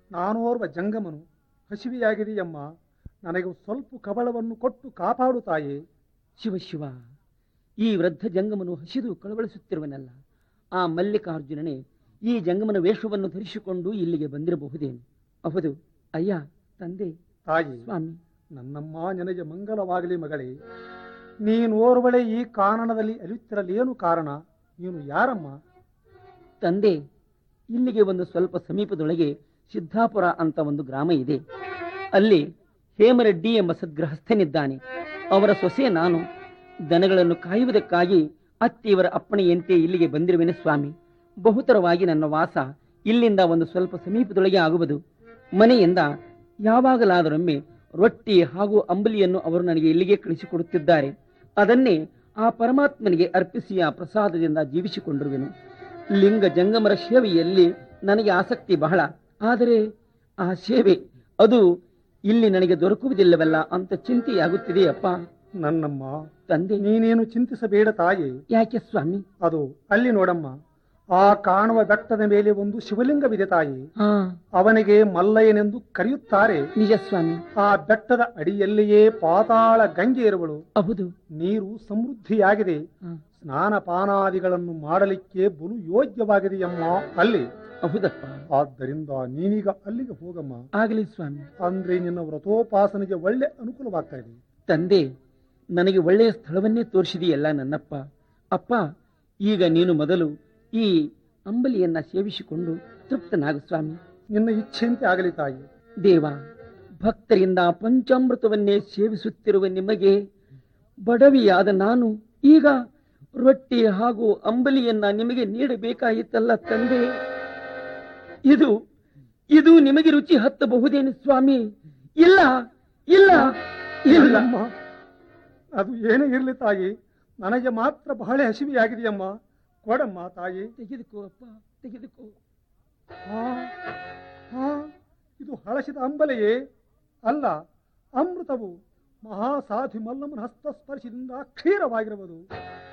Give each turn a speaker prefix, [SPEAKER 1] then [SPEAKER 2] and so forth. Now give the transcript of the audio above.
[SPEAKER 1] ನಾನೋರ್ವ ಜಂಗಮನು ಹಸಿವೆಯಾಗಿದೆಯಮ್ಮ ನನಗೆ ಸ್ವಲ್ಪ ಕಬಳವನ್ನು ಕೊಟ್ಟು ಕಾಪಾಡು ತಾಯಿ
[SPEAKER 2] ಶಿವ ಶಿವ ಈ ವೃದ್ಧ ಜಂಗಮನು ಹಸಿದು ಕಳವಳಿಸುತ್ತಿರುವನಲ್ಲ ಆ ಮಲ್ಲಿಕಾರ್ಜುನನೇ ಈ ಜಂಗಮನ ವೇಷವನ್ನು ಧರಿಸಿಕೊಂಡು ಇಲ್ಲಿಗೆ ಬಂದಿರಬಹುದೇನು ಹೌದು ಅಯ್ಯ ತಂದೆ
[SPEAKER 1] ತಾಯಿ
[SPEAKER 2] ಸ್ವಾಮಿ
[SPEAKER 1] ನನ್ನಮ್ಮ ನಿನಗೆ ಮಂಗಲವಾಗಲಿ ಮಗಳೇ ನೀನೋರ್ವಳೆ ಈ ಕಾನನದಲ್ಲಿ ಅರಿಯುತ್ತಿರಲೇನು ಕಾರಣ ನೀನು ಯಾರಮ್ಮ
[SPEAKER 2] ತಂದೆ ಇಲ್ಲಿಗೆ ಒಂದು ಸ್ವಲ್ಪ ಸಮೀಪದೊಳಗೆ ಸಿದ್ದಾಪುರ ಅಂತ ಒಂದು ಗ್ರಾಮ ಇದೆ ಅಲ್ಲಿ ಹೇಮರೆಡ್ಡಿ ಎಂಬ ಸದ್ಗೃಹಸ್ಥನಿದ್ದಾನೆ ಅವರ ಸೊಸೆ ನಾನು ದನಗಳನ್ನು ಕಾಯುವುದಕ್ಕಾಗಿ ಅತ್ತಿಯವರ ಅಪ್ಪಣೆಯಂತೆ ಇಲ್ಲಿಗೆ ಬಂದಿರುವೆನೆ ಸ್ವಾಮಿ ಬಹುತರವಾಗಿ ನನ್ನ ವಾಸ ಇಲ್ಲಿಂದ ಒಂದು ಸ್ವಲ್ಪ ಸಮೀಪದೊಳಗೆ ಆಗುವುದು ಮನೆಯಿಂದ ಯಾವಾಗಲಾದರೊಮ್ಮೆ ರೊಟ್ಟಿ ಹಾಗೂ ಅಂಬಲಿಯನ್ನು ಅವರು ನನಗೆ ಇಲ್ಲಿಗೆ ಕಳಿಸಿಕೊಡುತ್ತಿದ್ದಾರೆ ಅದನ್ನೇ ಆ ಪರಮಾತ್ಮನಿಗೆ ಅರ್ಪಿಸಿ ಆ ಪ್ರಸಾದದಿಂದ ಜೀವಿಸಿಕೊಂಡಿರುವೆನು ಲಿಂಗ ಜಂಗಮರ ಸೇವೆಯಲ್ಲಿ ನನಗೆ ಆಸಕ್ತಿ ಬಹಳ ಆದರೆ ಆ ಸೇವೆ ಅದು ಇಲ್ಲಿ ನನಗೆ ದೊರಕುವುದಿಲ್ಲವಲ್ಲ ಅಂತ ಚಿಂತೆಯಾಗುತ್ತಿದೆಯಪ್ಪ
[SPEAKER 1] ನನ್ನಮ್ಮ
[SPEAKER 2] ತಂದೆ
[SPEAKER 1] ನೀನೇನು ಚಿಂತಿಸಬೇಡ ತಾಯಿ
[SPEAKER 2] ಯಾಕೆ ಸ್ವಾಮಿ
[SPEAKER 1] ಅದು ಅಲ್ಲಿ ನೋಡಮ್ಮ ಆ ಕಾಣುವ ಬೆಟ್ಟದ ಮೇಲೆ ಒಂದು ಶಿವಲಿಂಗವಿದೆ ತಾಯಿ
[SPEAKER 2] ಹಾ
[SPEAKER 1] ಅವನಿಗೆ ಮಲ್ಲಯ್ಯನೆಂದು ಕರೆಯುತ್ತಾರೆ
[SPEAKER 2] ನಿಜ ಸ್ವಾಮಿ
[SPEAKER 1] ಆ ಬೆಟ್ಟದ ಅಡಿಯಲ್ಲಿಯೇ ಪಾತಾಳ ಗಂಗೆ ಇರುವಳು
[SPEAKER 2] ಹೌದು
[SPEAKER 1] ನೀರು ಸಮೃದ್ಧಿಯಾಗಿದೆ
[SPEAKER 2] ಹಾ,
[SPEAKER 1] ಸ್ನಾನ ಪಾನಾದಿಗಳನ್ನು ಮಾಡಲಿಕ್ಕೆ ಬಲು ಯೋಗ್ಯವಾಗಿದೆಯಮ್ಮ ಅಲ್ಲಿ
[SPEAKER 2] ಹೌದಪ್ಪ
[SPEAKER 1] ಆದ್ದರಿಂದ ನೀನೀಗ ಅಲ್ಲಿಗೆ ಹೋಗಮ್ಮ
[SPEAKER 2] ಆಗಲಿ ಸ್ವಾಮಿ
[SPEAKER 1] ಅಂದ್ರೆ ನಿನ್ನ ವ್ರತೋಪಾಸನೆಗೆ ಒಳ್ಳೆ ಅನುಕೂಲವಾಗ್ತಾ ಇದೆ
[SPEAKER 2] ತಂದೆ ನನಗೆ ಒಳ್ಳೆಯ ಸ್ಥಳವನ್ನೇ ತೋರಿಸಿದೆಯಲ್ಲ ನನ್ನಪ್ಪ ಅಪ್ಪ ಈಗ ನೀನು ಮೊದಲು ಈ ಅಂಬಲಿಯನ್ನ ಸೇವಿಸಿಕೊಂಡು ತೃಪ್ತನಾಗು ಸ್ವಾಮಿ
[SPEAKER 1] ನಿನ್ನ ಇಚ್ಛೆಯಂತೆ ಆಗಲಿ ತಾಯಿ
[SPEAKER 2] ದೇವ ಭಕ್ತರಿಂದ ಪಂಚಾಮೃತವನ್ನೇ ಸೇವಿಸುತ್ತಿರುವ ನಿಮಗೆ ಬಡವಿಯಾದ ನಾನು ಈಗ ರೊಟ್ಟಿ ಹಾಗೂ ಅಂಬಲಿಯನ್ನ ನಿಮಗೆ ನೀಡಬೇಕಾಯಿತಲ್ಲ ತಂದೆ ಇದು ಇದು ನಿಮಗೆ ರುಚಿ ಹತ್ತಬಹುದೇನು ಸ್ವಾಮಿ ಇಲ್ಲ ಇಲ್ಲ ಇಲ್ಲ
[SPEAKER 1] ಇಲ್ಲಮ್ಮ ಅದು ಏನೇ ಇರಲಿ ತಾಯಿ ನನಗೆ ಮಾತ್ರ ಬಹಳ ಹಸಿವೆಯಾಗಿದೆಯಮ್ಮ ಕೊಡಮ್ಮ ತಾಯಿ
[SPEAKER 2] ತೆಗೆದುಕೋ ಅಪ್ಪ ತೆಗೆದುಕೋ
[SPEAKER 1] ಹಾ ಹಾ ಇದು ಹಳಸಿದ ಅಂಬಲೆಯೇ ಅಲ್ಲ ಅಮೃತವು ಮಹಾಸಾಧಿ ಮಲ್ಲಮ್ಮನ ಹಸ್ತಸ್ಪರ್ಶದಿಂದ ಕ್ಷೀರವಾಗಿರುವುದು